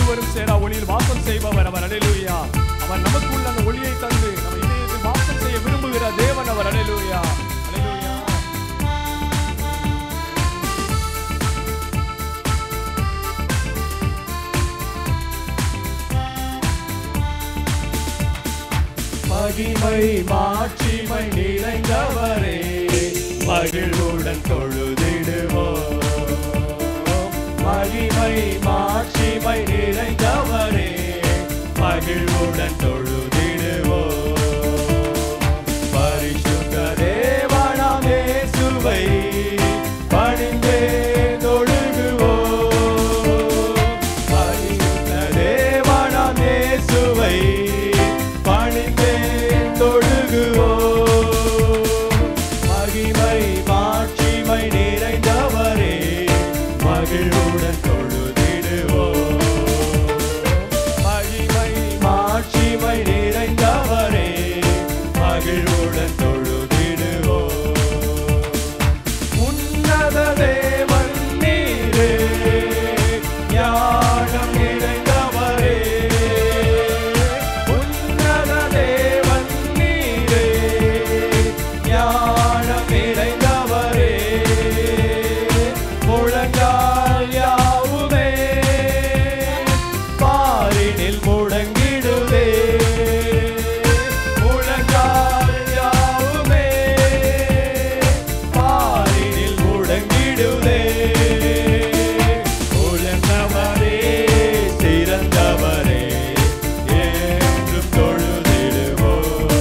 ஒருவரும் சேரா ஒளியில் வாசம் செய்பவர் அவர் அலையிலுயா அவர் நமக்குள்ள அந்த ஒளியை தந்து நம்ம இதயத்தில் வாசம் செய்ய விரும்புகிற தேவன் அவர் அலையிலுயா அலையிலுயா மகிமை மாட்சிமை நிறைந்தவரே மகிழ்வுடன் தொழுதிடுவோம் மகிமை மாட்சிமை நிறைந்தவரே மகிழ்வுடன் தொழுதிடுவோம் பரிசுத்த தேவனாம் இயேசுவை பணிந்தே தொழுகுவோம் பரிசுத்த தேவனாம் இயேசுவை பணிந்தே தொழுகுவோம் மகிமை மாட்சிமை நிறைந்தவரே மகிழ்வுடன் தொழுதிடுவோம் மகிமை மாட்சிமை நிறைந்தவரே மகிழ்வுடன் தொழுதிடுவோம் உன்னத தேவன் நீரே ஞானம் நிறைந்தவரே உன்னத தேவன் நீரே ஞானம் நிறைந்தவரே முழங்கால் யாவுமே பாரினில் முழங்கிடுதே முழங்கால் யாவுமே பாரினில் முழங்கிடுதே உயர்ந்தவரே சிறந்தவரே என்றும் தொழுதிடுவோம்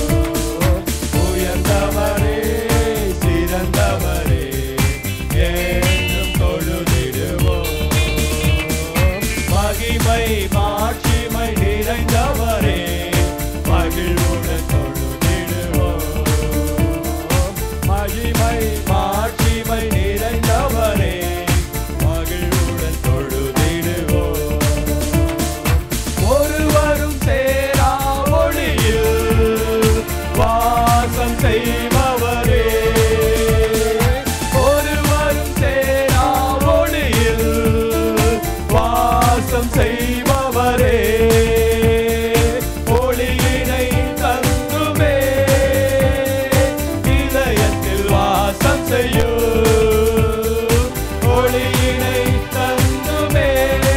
உயர்ந்தவரே சிறந்தவரே என்றும் தொழுதிடுவோம் மகிமை மாட்சிமை நிறைந்தவரே மகிழ்வுடன் தொழுதிடுவோம் மகிமை மாட்சிமை நிறைந்தவரே மகிழ்வுடன் தொழுதிடுவோம் ஒருவரும் சேரா ஒளியில் வாசம் செய்பவரே ஒருவரும் சேரா ஒளியில் வாசம் செய்பவரே ஒளியினை தந்துமே இதயத்தில் வாசம் செய்யும் ஒளியினை தந்துமே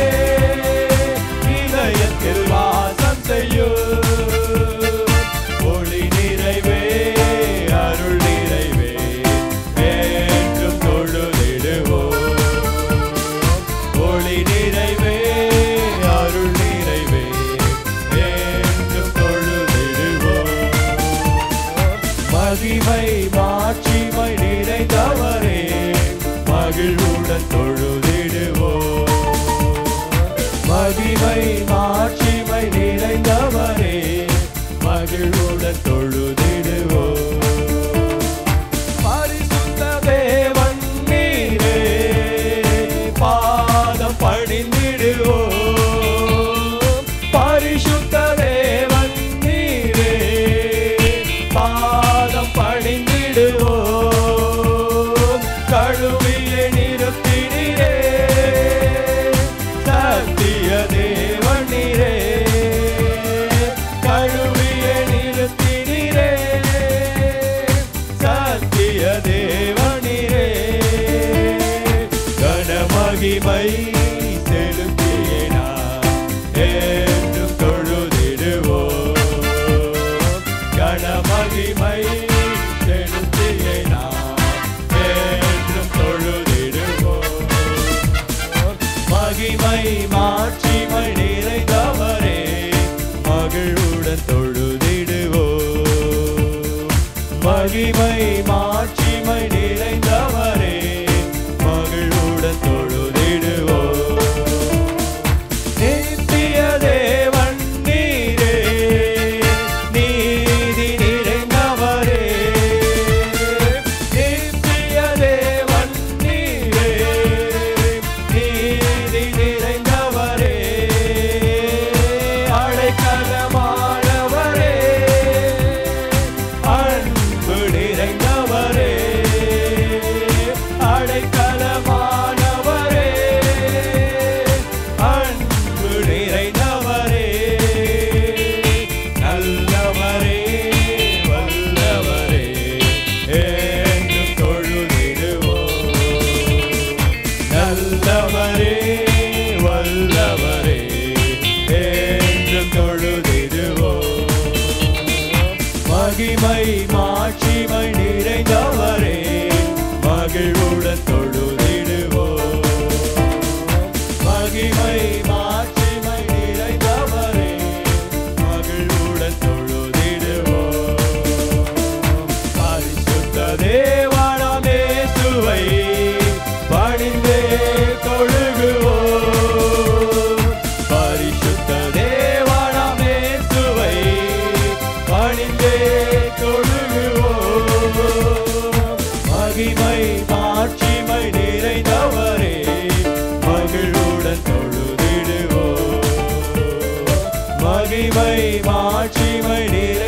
இதயத்தில் வாசம் செய்யும் ஒளி நிறைவே அருள் நிறைவே என்றும் தொழுதிடுவோம் ஒளி நிறைவே அருள் நிறைவே என்றும் தொழுதிடுவோம் மகிமை மாட்சிமை நிறைந்தவரே மகிழ்வுடன் தொழுதிடுவோம் மகிமை மாட்சிமை நிறைந்தவரே மகிழ்வுடன் தொழுதிடுவோம் பரிசுத்த தேவன் நீரே பாதம் பணிந்திடுவோம் பரிசுத்த தேவன் நீரே பாதம் பணிந்திடுவோம் கழுவிய நிறுத்தினீரே சத்திய தேவன் நீரே கழுவிய நிறுத்தினீரே சத்திய தேவனிரே கனமகிமை செலுத்தியே நாம் என்றும் தொழுதிடுவோம் கனமகிமை செலுத்தியே நாம் என்றும் தொழுதிடுவோம் மகிமை மாட்சிமை நிறைந்தவரே மகிழ்வுடன் தொழுதிடுவோம் மகிமை மாட்சிமை நிறைந்தவரே மகிழ்வுடன் தொழுதிடுவோம் வல்லவரே வல்லவரே என்றும் தொழுதிடுவோம் மகிமை மாட்சிமை நிறைந்தவரே மகிழ்வுடன் தொழுதிடுவோம் மகிமை மாட்சிமை நிறைந்தவரே மகிழ்வுடன் தொழுதிடுவோம் பரிசுத்த தேவனமே சுவை பணிந்தே தொழுகுவோம் பரிசுத்த தேவனமே சுவை பணிந்தே தொழுகுவோம் மகிமை மாட்சிமை நிறைந்தவரே மகிழ்வுடன் தொழுதிடுவோம் மகிமை மாட்சிமை நிறை